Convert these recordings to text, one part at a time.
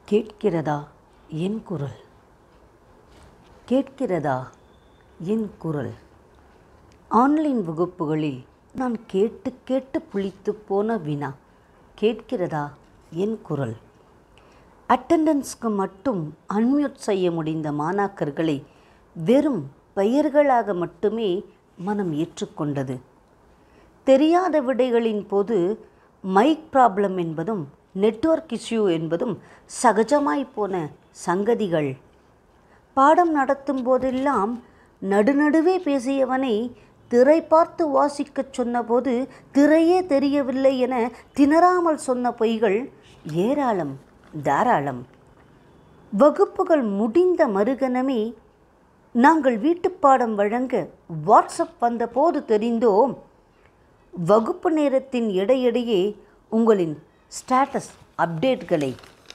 கேட்கிறதா என் குரல் கேட்கிறதா என் குரல் ஆன்லைன் வகுப்புகளில் நான் கேட்டு கேட்டு புளித்து போன வினா கேட்கிறதா என் குரல் அட்டெண்டன்ஸ்க்கு மட்டும் அன்மியூட் செய்ய முடிந்த மாணாக்கர்களை வெறும் பெயர்களாக மட்டுமே மனம் ஏற்றுக்கொண்டது தெரியாத விடைகளின் போது மைக் ப்ராப்ளம் என்பதும் நெட்வொர்க் இஷ்யூ என்பதும் சகஜமாய் போன சங்கதிகள் பாடம் நடத்தும் போதெல்லாம் நடுநடுவே பேசியவனை திரை பார்த்து வாசிக்கச் சொன்னபோது திரையே தெரியவில்லை என திணறாமல் சொன்ன பொய்கள் ஏராளம் தாராளம் வகுப்புகள் முடிந்த மறுகணமே நாங்கள் வீட்டுப்பாடம் வழங்க வாட்ஸ்அப் வந்தபோது தெரிந்தோம் வகுப்பு நேரத்தின் இடையிடையே உங்களின் ஸ்டேட்டஸ் அப்டேட்களை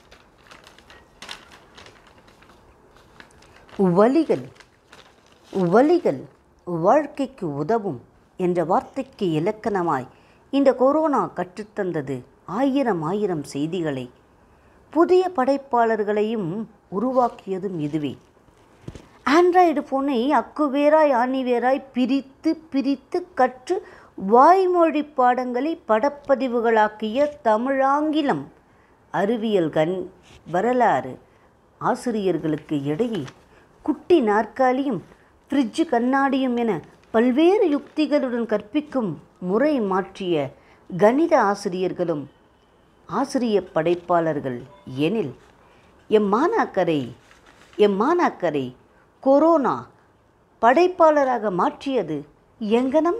வலிகள் வலிகள் வாழ்க்கைக்கு உதவும் என்ற வார்த்தைக்கு இலக்கணமாய் இந்த கொரோனா கற்றுத்தந்தது ஆயிரம் ஆயிரம் செய்திகளை புதிய படைப்பாளர்களையும் உருவாக்கியதும் இதுவே ஆண்ட்ராய்டு ஃபோனை அக்குவேராய் ஆணிவேராய் பிரித்து பிரித்து கற்று வாய்மொழி பாடங்களை படப்பதிவுகளாக்கிய தமிழாங்கிலம் அறிவியல் கண் வரலாறு ஆசிரியர்களுக்கு இடையே குட்டி நாற்காலியும் ஃப்ரிட்ஜு கண்ணாடியும் என பல்வேறு யுக்திகளுடன் கற்பிக்கும் முறை மாற்றிய கணித ஆசிரியர்களும் ஆசிரிய படைப்பாளர்கள் எனில் எம் மாணாக்கரை எம் மாணாக்கரை கொரோனா படைப்பாளராக மாற்றியது எங்கனம்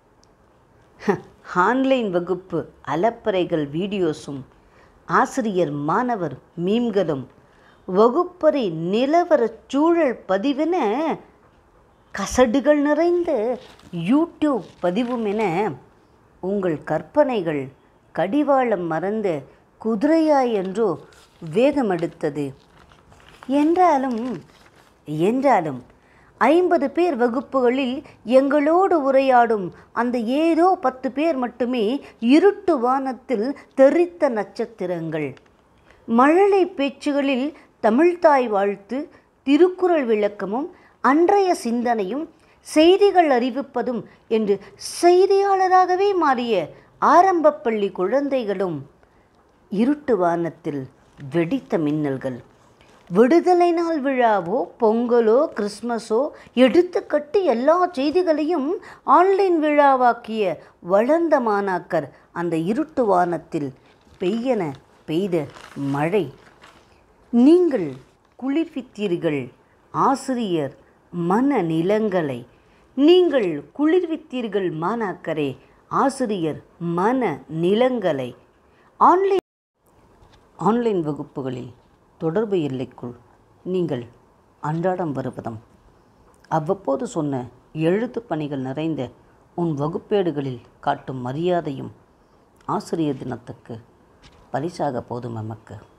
ஆன்லைன் வகுப்பு அலப்பறைகள் வீடியோஸும் ஆசிரியர் மாணவர் மீம்களும் வகுப்பறை நிலவரச் சூழல் பதிவென கசடுகள் நிறைந்த யூடியூப் பதிவும் என உங்கள் கற்பனைகள் கடிவாளம் மறந்த குதிரையாய் என்றோ வேகமெடுத்தது என்றாலும் என்றாலும் ஐம்பது பேர் வகுப்புகளில் எங்களோடு உரையாடும் அந்த ஏதோ பத்து பேர் மட்டுமே இருட்டு வானத்தில் தெரித்த நட்சத்திரங்கள் மழலை பேச்சுகளில் தமிழ்தாய் வாழ்த்து திருக்குறள் விளக்கமும் அன்றைய சிந்தனையும் செய்திகள் அறிவிப்பதும் என்று செய்தியாளராகவே மாறிய ஆரம்பப் பள்ளி குழந்தைகளும் இருட்டு வானத்தில் வெடித்த மின்னல்கள் விடுதலை நாள் விழாவோ பொங்கலோ கிறிஸ்மஸோ எடுத்துக்கட்டு எல்லா செய்திகளையும் ஆன்லைன் விழாவாக்கிய வளர்ந்த மாணாக்கர் அந்த இருட்டு வானத்தில் பெய்யன பெய்த மழை நீங்கள் குளிர்வித்தீர்கள் ஆசிரியர் மன நிலங்களை நீங்கள் குளிர்வித்தீர்கள் மாணாக்கரே ஆசிரியர் மன நிலங்களை ஆன்லைன் ஆன்லைன் வகுப்புகளில் தொடர்பு எல்லைக்குள் நீங்கள் அன்றாடம் வருவதும் அவ்வப்போது சொன்ன எழுத்து பணிகள் நிறைந்த உன் வகுப்பேடுகளில் காட்டும் மரியாதையும் ஆசிரியர் தினத்துக்கு பரிசாக போதும் எமக்கு